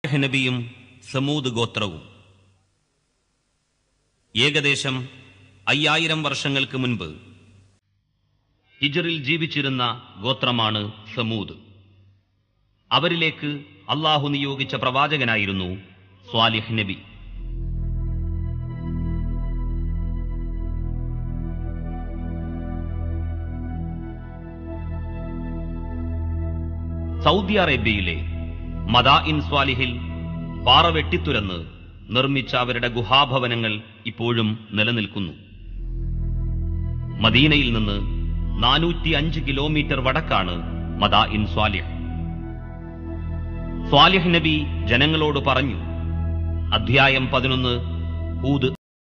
Salih നബിയും സമൂദ് ഗോത്രവും ഏകദേശം അയ്യായിരം വർഷങ്ങൾക്ക് മുൻപ് ഹിജറിൽ ജീവിച്ചിരുന്ന ഗോത്രമാണ് സമൂദ് അവരിലേക്ക് അള്ളാഹു നിയോഗിച്ച പ്രവാചകനായിരുന്നു സ്വാലിഹ് നബി സൗദി അറേബ്യയിലെ മദാ ഇൻ സ്വാലിഹിൽ പാറ വെട്ടിത്തുരന്ന് നിർമ്മിച്ച അവരുടെ ഗുഹാഭവനങ്ങൾ ഇപ്പോഴും നിലനിൽക്കുന്നു മദീനയിൽ നിന്ന് നാനൂറ്റി അഞ്ച് കിലോമീറ്റർ വടക്കാണ് മദാ ഇൻ സ്വാലിഹ് സ്വാലിഹ് നബി ജനങ്ങളോട് പറഞ്ഞു അധ്യായം പതിനൊന്ന് ഹൂദ്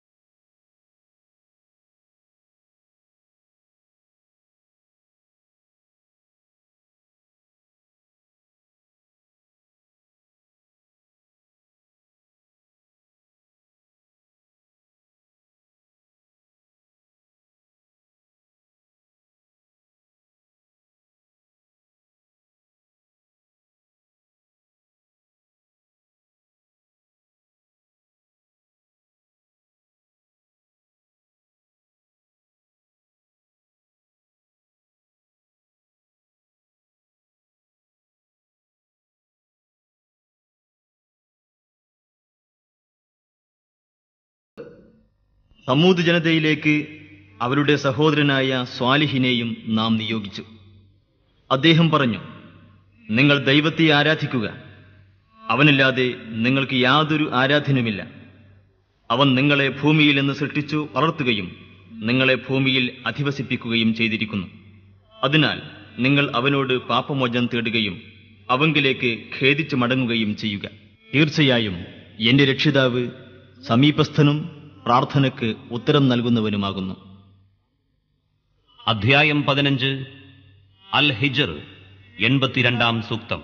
സമൂത് ജനതയിലേക്ക് അവരുടെ സഹോദരനായ സ്വാലിഹിനെയും നാം നിയോഗിച്ചു അദ്ദേഹം പറഞ്ഞു നിങ്ങൾ ദൈവത്തെ ആരാധിക്കുക അവനില്ലാതെ നിങ്ങൾക്ക് യാതൊരു ആരാധനുമില്ല അവൻ നിങ്ങളെ ഭൂമിയിൽ നിന്ന് സൃഷ്ടിച്ചു വളർത്തുകയും നിങ്ങളെ ഭൂമിയിൽ അധിവസിപ്പിക്കുകയും ചെയ്തിരിക്കുന്നു അതിനാൽ നിങ്ങൾ അവനോട് പാപമോചനം തേടുകയും അവങ്കിലേക്ക് ഖേദിച്ചു മടങ്ങുകയും ചെയ്യുക തീർച്ചയായും എന്റെ രക്ഷിതാവ് സമീപസ്ഥനും പ്രാർത്ഥനയ്ക്ക് ഉത്തരം നൽകുന്നവനുമാകുന്നു അധ്യായം പതിനഞ്ച് അൽ ഹിജർ എൺപത്തിരണ്ടാം സൂക്തം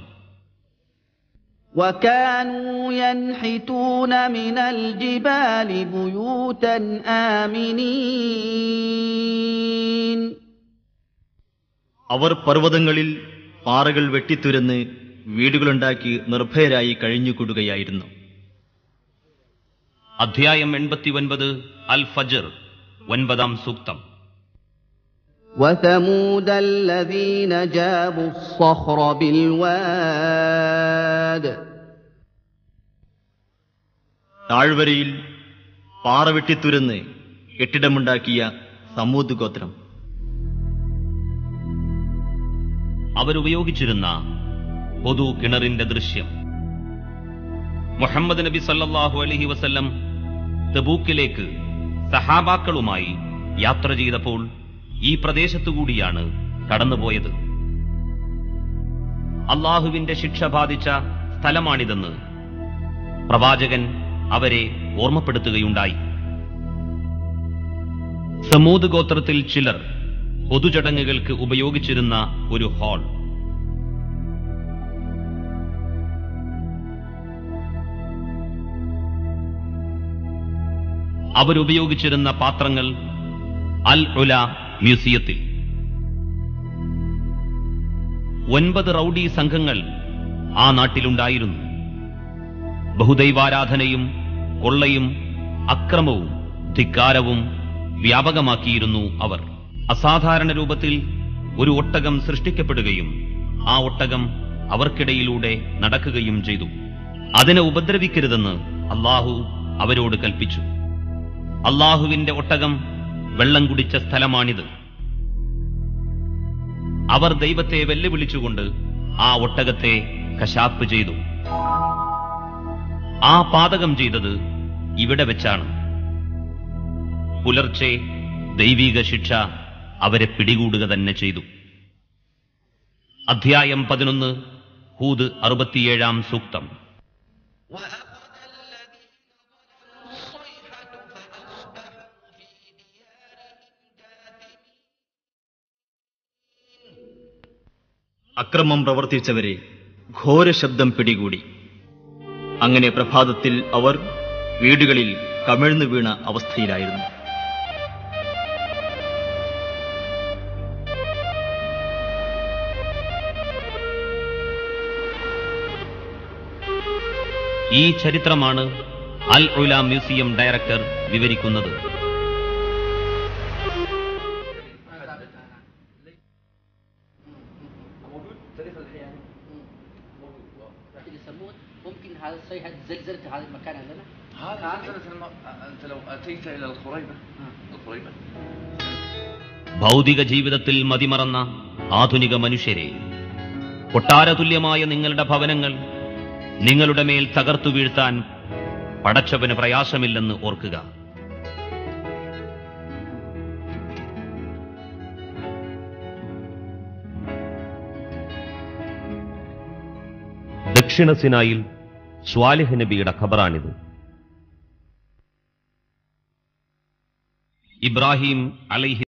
وكانوا ينحتون من الجبال بيوتا آمنين അവർ പർവ്വതങ്ങളിൽ പാറകൾ വെട്ടിത്തുരന്ന് വീടുകളുണ്ടാക്കി നിർഭയരായി കഴിഞ്ഞുകൂടുകയായിരുന്നു അധ്യായം എൺപത്തിയൊൻപത് അൽ ഫജർ ഒൻപതാം സൂക്തം وثمود الذين جابوا الصخر بالواد താഴ്വരയിൽ പാറ വെട്ടിത്തുരന്ന് കെട്ടിടമുണ്ടാക്കിയ സമൂത് ഗോത്രം അവരുപയോഗിച്ചിരുന്ന പൊതു കിണറിന്റെ ദൃശ്യം മുഹമ്മദ് നബി സല്ലല്ലാഹു അലൈഹി വസല്ലം തബൂക്കിലേക്ക് സഹാബാക്കളുമായി യാത്ര ചെയ്തപ്പോൾ ഈ പ്രദേശത്തുകൂടിയാണ് കടന്നുപോയത് അള്ളാഹുവിന്റെ ശിക്ഷ ബാധിച്ച സ്ഥലമാണിതെന്ന് പ്രവാചകൻ അവരെ ഓർമ്മപ്പെടുത്തുകയുണ്ടായി സമൂത് ഗോത്രത്തിൽ ചിലർ പൊതുചടങ്ങുകൾക്ക് ഉപയോഗിച്ചിരുന്ന ഒരു ഹാൾ അവരുപയോഗിച്ചിരുന്ന പാത്രങ്ങൾ അൽ ഉല മ്യൂസിയത്തിൽ ഒൻപത് റൌഡി സംഘങ്ങൾ ആ നാട്ടിലുണ്ടായിരുന്നു ബഹുദൈവാരാധനയും കൊള്ളയും അക്രമവും ധിക്കാരവും വ്യാപകമാക്കിയിരുന്നു അവർ അസാധാരണ രൂപത്തിൽ ഒരു ഒട്ടകം സൃഷ്ടിക്കപ്പെടുകയും ആ ഒട്ടകം അവർക്കിടയിലൂടെ നടക്കുകയും ചെയ്തു അതിനെ ഉപദ്രവിക്കരുതെന്ന് അള്ളാഹു അവരോട് കൽപ്പിച്ചു അള്ളാഹുവിന്റെ ഒട്ടകം വെള്ളം കുടിച്ച സ്ഥലമാണിത് അവർ ദൈവത്തെ വെല്ലുവിളിച്ചുകൊണ്ട് ആ ഒട്ടകത്തെ കശാപ്പ് ചെയ്തു ആ പാതകം ചെയ്തത് ഇവിടെ വെച്ചാണ് പുലർച്ചെ ദൈവീക ശിക്ഷ അവരെ പിടികൂടുക തന്നെ ചെയ്തു അധ്യായം പതിനൊന്ന് ഹൂദ് അറുപത്തിയേഴാം സൂക്തം അക്രമം പ്രവർത്തിച്ചവരെ ഘോര ശബ്ദം പിടികൂടി അങ്ങനെ പ്രഭാതത്തിൽ അവർ വീടുകളിൽ കമിഴ്ന്നു വീണ അവസ്ഥയിലായിരുന്നു ഈ ചരിത്രമാണ് അൽ ഉല മ്യൂസിയം ഡയറക്ടർ വിവരിക്കുന്നത് موجود تاريخ الحياه اللي يسموه ممكن هذا الشيء هذه زلزلة هذا المكان عندنا هذا زلزلة الم... انت لو اتيت الى الخريبه الخريبه ഭൗതിക ജീവിതത്തിൽ മതിമറന്ന ആധുനിക മനുഷ്യരെ കൊട്ടാരതുല്യമായ നിങ്ങളുടെ ഭവനങ്ങൾ നിങ്ങളുടെ മേൽ തകർത്തു വീഴ്ത്താൻ പടച്ചവന് പ്രയാസമില്ലെന്ന് ഓർക്കുക ദക്ഷിണ സിനായിൽ സ്വാലിഹ് നബിയുടെ ഖബറാണിത് ഇബ്രാഹിം അലൈഹി